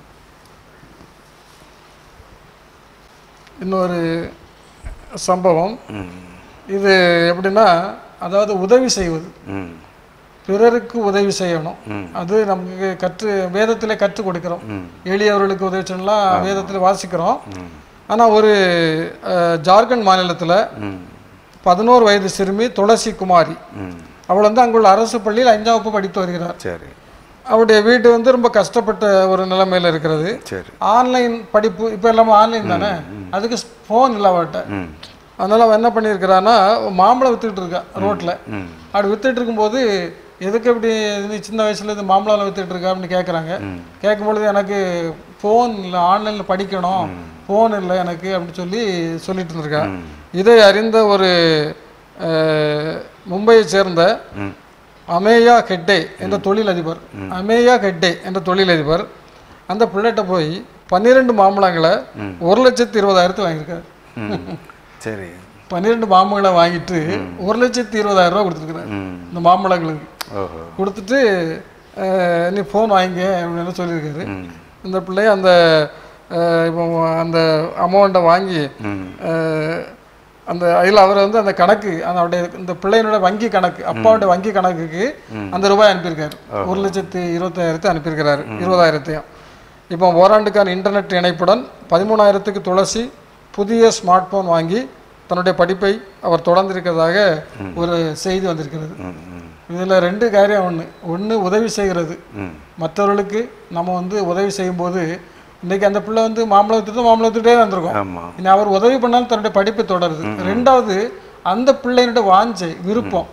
இன்னொரு சம்பவம் ம் இது எப்படின்னா அதாவது உதவி செய்வது ம் பிறருக்கு உதவி செய்யணும் ம். அது நமக்கு கற்று வேதத்திலே கற்றுக் கொடுக்கிறோம் ம். எளியவர்களுக்கு உதவி செய்யலாம் வேதத்தில் வாசிக்கிறோம் ம் ஆனால் ஒரு அஹ், ஜார்க்கண்ட் மாநிலத்தில் ம் பதினோரு வயது சிறுமி துளசி குமாரி ம் அவள் வந்து அங்குள்ள அரசு பள்ளியில் அஞ்சாம் வகுப்பு படித்து வருகிறார் சரி அவருடைய வீடு வந்து ரொம்ப கஷ்டப்பட்ட ஒரு நிலைமையில் இருக்கிறது சரி ஆன்லைன் படிப்பு இப்போ எல்லாமே ஆன்லைன் தானே அதுக்கு ஃபோன் இல்லை அவர்கிட்ட ம் அதனால அவன் என்ன பண்ணியிருக்கிறான்னா மாம்பழம் வித்துக்கிட்டு இருக்கா ரோட்டில் ம் அப்படி வித்துட்டு இருக்கும்போது எதுக்கு இப்படி நீ சின்ன வயசுல இது மாம்பழம் வித்துட்டு இருக்க அப்படின்னு கேட்குறாங்க கேட்கும்பொழுது எனக்கு ஃபோன் இல்லை ஆன்லைனில் படிக்கணும் ஃபோன் இல்லை எனக்கு அப்படின்னு சொல்லி சொல்லிட்டு இருந்திருக்கா இதை அறிந்த ஒரு அஹ், மும்பையை சேர்ந்த ம் அமேயா ஹெட்டே என்ற தொழிலதிபர் அமேயா ஹெட்டே என்ற தொழிலதிபர் அந்த பிள்ளைகிட்ட போய் பன்னிரெண்டு மாம்பழங்களை ஒரு லட்சத்தி இருபதாயிரத்து வாங்கியிருக்காரு ம் சரி பன்னிரெண்டு மாம்பழங்களை வாங்கிட்டு ஒரு லட்சத்தி இருபதாயிரம் ரூபா கொடுத்துருக்குறாரு ம் இந்த மாம்பழங்களுக்கு ஓஹோ கொடுத்துட்டு அஹ், நீ ஃபோன் வாங்கிக்க அப்படின்னு சொல்லியிருக்காரு ம் இந்த பிள்ளை அந்த அஹ், இப்போ அந்த அமௌண்ட்டை வாங்கி ம் அஹ், அந்த அதில் அவர் வந்து அந்த கணக்கு அந்த அவருடைய இந்த பிள்ளையினோட வங்கி கணக்கு அப்பாவுடைய வங்கி கணக்குக்கு அந்த ரூபாய் அனுப்பியிருக்காரு ஒரு லட்சத்தி இருபத்தாயிரத்தை அனுப்பியிருக்கிறாரு இருபதாயிரத்தையும் இப்போ ஓராண்டுக்கான இன்டர்நெட் இணைப்புடன் பதிமூணாயிரத்துக்கு துளசி புதிய ஸ்மார்ட் போன் வாங்கி தன்னுடைய படிப்பை அவர் தொடர்ந்திருக்கிறதாக ஒரு செய்தி வந்திருக்கிறது ம் ம் இதில் ரெண்டு காரியம் ஒன்று ஒன்று உதவி செய்கிறது ம் மற்றவர்களுக்கு நம்ம வந்து உதவி செய்யும்போது இன்னைக்கு அந்த பிள்ளை வந்து மாம்பழம் வித்துட்டு மாம்பழம் வித்துட்டே வந்திருக்கோம் ஆமாம் இனி அவர் உதவி பண்ணாலும் தன்னுடைய படிப்பு தொடருது ரெண்டாவது அந்த பிள்ளையினுடைய வாஞ்சை விருப்பம்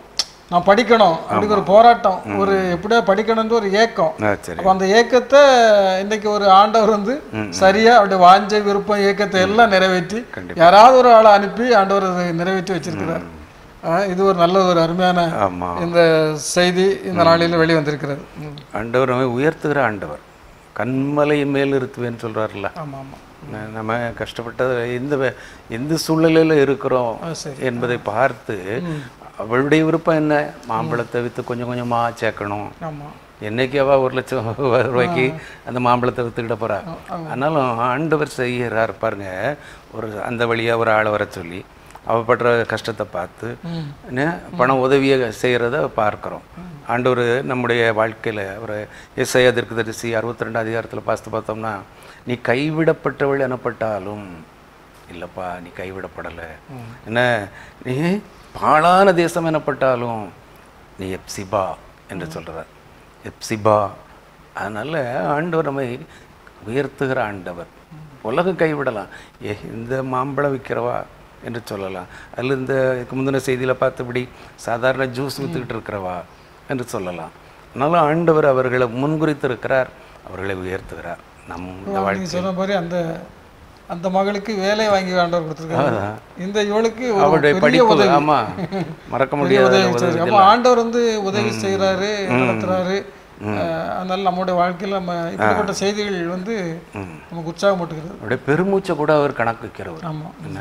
நான் படிக்கணும் அப்படிங்கிற ஒரு போராட்டம் ஒரு எப்படியா படிக்கணும்ன்ற ஒரு ஏக்கம் ஆ சரி அப்போ அந்த ஏக்கத்தை இன்னைக்கு ஒரு ஆண்டவர் வந்து சரியா அப்படி வாஞ்ச விருப்பம் ஏக்கத்தை எல்லாம் நிறைவேற்றி யாராவது ஒரு ஆளை அனுப்பி ஆண்டவர் அதை நிறைவேற்றி வச்சிருக்கிறார் ஆ, இது ஒரு நல்ல ஒரு அருமையான ஆமாம் இந்த செய்தி இந்த நாளில் வெளிவந்திருக்கிறது ம். ஆண்டவர் நம்மை உயர்த்துகிற ஆண்டவர் கண்மலை மேல் இருத்துவேன்னு சொல்கிறார்ல ஆமா ஆமா நம்ம கஷ்டப்பட்டது எந்த வே- எந்த சூழ்நிலையில் இருக்கிறோம் ஆ, சரி என்பதை பார்த்து அவளுடைய விருப்பம் என்ன மாம்பழத்தை விற்று கொஞ்சம் கொஞ்சமாக சேர்க்கணும் ஆமா என்னைக்கு அவ ஒரு லட்சம் ரூபாய்க்கு அந்த மாம்பழத்தை விற்றுக்கிட்ட போறா ஆனாலும் ஆண்டவர் செய்கிறார் பாருங்க ஒரு அந்த வழியாக ஒரு ஆளை வர சொல்லி அவ படுற கஷ்டத்தை பார்த்து என்ன பணம் உதவியை செய்கிறத பார்க்குறோம் ஆண்டவர் நம்முடைய வாழ்க்கையில் ஒரு எஸ்ஐ அதற்கு தரிசி அறுபத்தி ரெண்டு அதிகாரத்தில் பார்த்து பார்த்தோம்னா நீ கைவிடப்பட்டவள் எனப்பட்டாலும் இல்லைப்பா நீ கைவிடப்படலை என்ன நீ பாழான தேசம் எனப்பட்டாலும் நீ எப்சிபா என்று சொல்கிறார் எப்சிபா அதனால் ஆண்டவர் நம்மை உயர்த்துகிற ஆண்டவர் உலகம் கைவிடலாம் ஏ இந்த மாம்பழம் விற்கிறவா என்று சொல்லலாம் அல்ல இந்த இதுக்கு முந்தின செய்தியில் பார்த்தபடி சாதாரண ஜூஸ் விற்றுக்கிட்டு இருக்கிறவா என்று சொல்லலாம் அதனால ஆண்டவர் அவர்களை முன்குறித்திருக்கிறார் அவர்களை உயர்த்துகிறார் நம் இந்த வாழ்க்கை நீங்க சொன்ன மாதிரி அந்த அந்த மகளுக்கு வேலை வாங்கி ஆண்டவர் கொடுத்துருக்காரு இந்த இவளுக்கு ஒரு அவருடைய பெரிய படிப்பு உதவி ஆமா மறக்க பெரிய முடியாத உதவி உதவி செய்றாரு. அப்போ ஆண்டவர் வந்து உதவி செய்கிறாரு நடத்துறாரு அஹ், அதனால நம்முடைய வாழ்க்கையில் நம்ம இப்படிப்பட்ட செய்திகள் வந்து நமக்கு உற்சாகமூட்டுகிறது அவருடைய பெருமூச்சை கூட அவர் கணக்கு வைக்கிறவர் ஆமா என்ன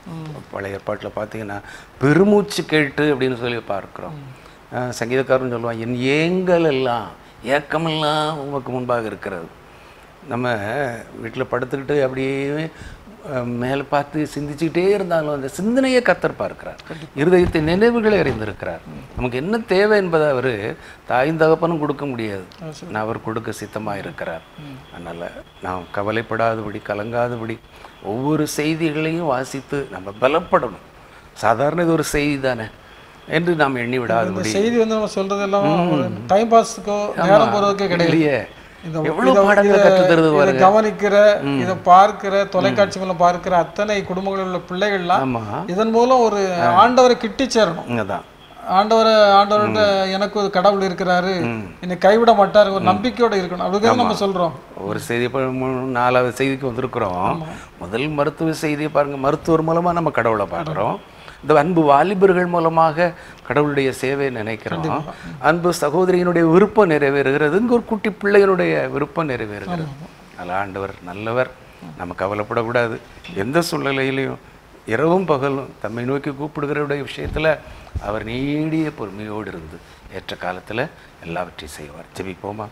பழைய ஏற்பாட்டில் பார்த்தீங்கன்னா பெருமூச்சு கேட்டு அப்படின்னு சொல்லி பார்க்குறோம் அஹ் சங்கீதக்காரன் சொல்லுவான் என் ஏங்கல் எல்லாம் ஏக்கமெல்லாம் உமக்கு முன்பாக இருக்கிறது நம்ம வீட்டில் படுத்துக்கிட்டு அப்படியே அஹ், மேலே பார்த்து சிந்திச்சுக்கிட்டே இருந்தாலும் அந்த சிந்தனையை கத்தர் பார்க்கிறார் இருதயத்தை நினைவுகளை அறிந்திருக்கிறார் நமக்கு என்ன தேவை என்பதை அவர் தாயும் தகப்பனும் கொடுக்க முடியாது நான் அவர் கொடுக்க சித்தமாக இருக்கிறார் அதனால் நாம் கவலைப்படாதபடி கலங்காதபடி ஒவ்வொரு செய்திகளையும் வாசித்து நம்ம பலப்படணும் சாதாரண இது ஒரு செய்தி தானே என்று நாம் எண்ணி இந்த விடாதபடி செய்தி வந்து நம்ம சொல்றது எல்லாம் டைம் பாஸ்க்கோ நேரம் போறதுக்கோ கிடையாது இல்லையே இந்த எவ்வளவு இத- பாடங்களை இத- கற்றுத் தருது இதை கவனிக்கிற இதை பார்க்கிற தொலைக்காட்சி மூலம் பார்க்கிற அத்தனை குடும்பங்களில் உள்ள பிள்ளைகள்லாம் ஆமா இதன் மூலம் ஒரு ஆண்டவரை கிட்டி சேரணும் இங்கதான் ஆண்டவரை ஆண்டவர்கிட்ட எனக்கு ஒரு கடவுள் இருக்கிறாரு என்னை கைவிட மாட்டாரு ஒரு நம்பிக்கையோட இருக்கணும் அப்படிங்கிறது நம்ம சொல்றோம் ஒரு செய்தி இப்போ மூணு நாலாவது செய்திக்கு வந்திருக்கிறோம் முதல் மருத்துவ செய்தியை பாருங்க மருத்துவர் மூலமா நம்ம கடவுளை பார்க்குறோம் இந்த அன்பு வாலிபர்கள் மூலமாக கடவுளுடைய சேவையை நினைக்கிறோம் அன்பு சகோதரியினுடைய விருப்பம் நிறைவேறுகிறது இங்க ஒரு குட்டி பிள்ளைகளுடைய விருப்பம் நிறைவேறுகிறது அதனால் ஆண்டவர் நல்லவர் நம்ம கவலைப்படக்கூடாது எந்த சூழ்நிலையிலையும் இரவும் பகலும் தம்மை நோக்கி கூப்பிடுகிறவருடைய விஷயத்துல அவர் நீடிய பொறுமையோடு இருந்து ஏற்ற காலத்துல எல்லாவற்றையும் செய்வார் ஜெபிப்போமா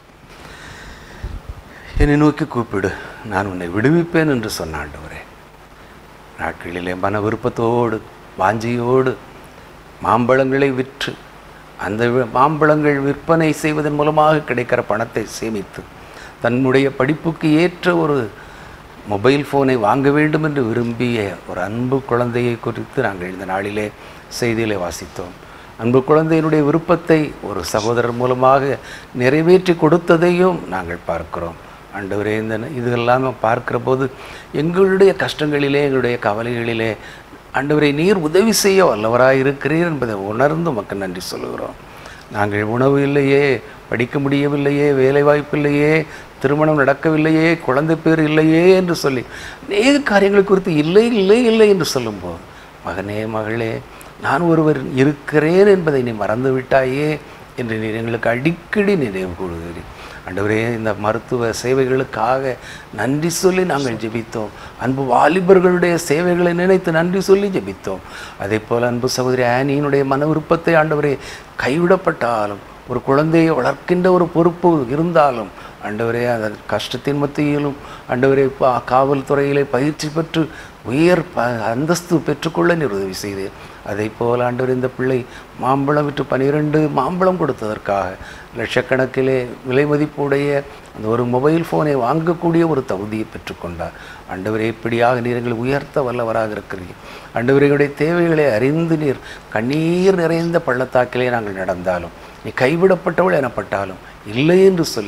என்னை நோக்கி கூப்பிடு நான் உன்னை விடுவிப்பேன் என்று சொன்ன ஆண்டவரே நாட்களிலே மன விருப்பத்தோடு வாஞ்சியோடு மாம்பழங்களை விற்று அந்த வி- மாம்பழங்கள் விற்பனை செய்வதன் மூலமாக கிடைக்கிற பணத்தை சேமித்து தன்னுடைய படிப்புக்கு ஏற்ற ஒரு மொபைல் ஃபோனை வாங்க வேண்டும் என்று விரும்பிய ஒரு அன்பு குழந்தையை குறித்து நாங்கள் இந்த நாளிலே செய்தியிலே வாசித்தோம் அன்பு குழந்தையினுடைய விருப்பத்தை ஒரு சகோதரர் மூலமாக நிறைவேற்றி கொடுத்ததையும் நாங்கள் பார்க்கிறோம் ஆண்டவரே இந்த இதெல்லாம் பார்க்கிற போது எங்களுடைய கஷ்டங்களிலே எங்களுடைய கவலைகளிலே ஆண்டவரை நீர் உதவி செய்ய வல்லவராய் இருக்கிறீர் என்பதை உணர்ந்து உமக்கு நன்றி சொல்லுகிறோம் நாங்கள் உணவு இல்லையே படிக்க முடியவில்லையே வேலை வாய்ப்பு இல்லையே திருமணம் நடக்கவில்லையே குழந்தை பேர் இல்லையே என்று சொல்லி அநேக காரியங்கள் குறித்து இல்லை இல்லை இல்லை என்று சொல்லும்போது மகனே மகளே நான் ஒருவர் இருக்கிறேன் என்பதை நீ மறந்து விட்டாயே என்று நீர் எங்களுக்கு அடிக்கடி நினைவு கூறுகிறீர் ஆண்டவரே இந்த மருத்துவ சேவைகளுக்காக நன்றி சொல்லி நாங்கள் ஜெபித்தோம் அன்பு வாலிபர்களுடைய சேவைகளை நினைத்து நன்றி சொல்லி ஜெபித்தோம் அதே போல் அன்பு சகோதரி ஆனியினுடைய மன விருப்பத்தை ஆண்டவரே கைவிடப்பட்டாலும் ஒரு குழந்தையை வளர்க்கின்ற ஒரு பொறுப்பு இருந்தாலும் ஆண்டவரே அந்த கஷ்டத்தின் மத்தியிலும் ஆண்டவரே பா- காவல்துறையிலே பயிற்சி பெற்று உயர் ப அந்தஸ்து பெற்றுக்கொள்ள நீர் உதவி செய்தீர் அதே போல் ஆண்டவர் இந்த பிள்ளை மாம்பழம் விற்று பனிரெண்டு மாம்பழம் கொடுத்ததற்காக லட்சக்கணக்கிலே விலை மதிப்புடைய அந்த ஒரு மொபைல் ஃபோனை வாங்கக்கூடிய ஒரு தகுதியை பெற்றுக்கொண்டார் ஆண்டவரே இப்படியாக நீர் எங்களை உயர்த்த வல்லவராக இருக்கிறீர் ஆண்டவரையுடைய தேவைகளை அறிந்து நீர் கண்ணீர் நிறைந்த பள்ளத்தாக்கிலே நாங்கள் நடந்தாலும் நீ கைவிடப்பட்டவள் எனப்பட்டாலும் இல்லை என்று சொல்லி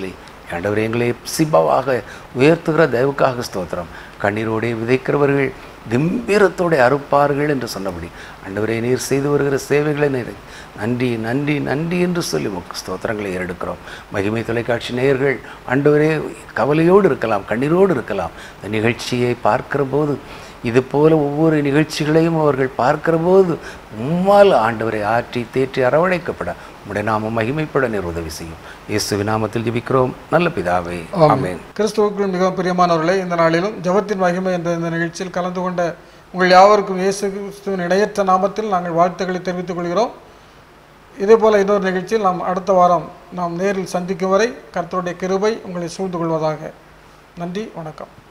ஆண்டவரே எங்களை சிபாவாக உயர்த்துகிற தயவுக்காக ஸ்தோத்திரம் கண்ணீரோடே விதைக்கிறவர்கள் கம்பீரத்தோടെ அறுப்பார்கள் என்று சொன்னபடி ஆண்டவரே நீர் செய்து வருகிற சேவைகளை நீர் நன்றி நன்றி நன்றி என்று சொல்லி உமக்கு ஸ்தோத்திரங்களை ஏறெடுக்கிறோம் மகிமை தொலைக்காட்சி நேயர்கள் ஆண்டவரே கவலையோடு இருக்கலாம் கண்ணீரோடு இருக்கலாம் இந்த நிகழ்ச்சியை பார்க்கிற போது இது போல ஒவ்வொரு நிகழ்ச்சிகளையும் அவர்கள் பார்க்கிற போது உம்மால் ஆண்டவரை ஆற்றி தேற்றி அரவணைக்கப்பட உம்முடைய நாம மகிமைப்பட நீர் உதவி செய்யும் இயேசுவின் நாமத்தில் ஜெபிக்கிறோம் நல்ல பிதாவே ஆமென் கிறிஸ்துவுக்குள் மிகவும் பிரியமானவர்களே இந்த நாளிலும் ஜெபத்தின் மகிமை என்ற இந்த நிகழ்ச்சியில் கலந்து கொண்ட உங்கள் யாவருக்கும் இயேசு கிறிஸ்துவின் இணையற்ற நாமத்தில் நாங்கள் வாழ்த்துக்களை தெரிவித்துக் கொள்கிறோம் இதே போல இன்னொரு நிகழ்ச்சியில் நாம் அடுத்த வாரம் நாம் நேரில் சந்திக்கும் வரை கர்த்தருடைய கிருபை உங்களை சூழ்ந்து கொள்வதாக நன்றி வணக்கம்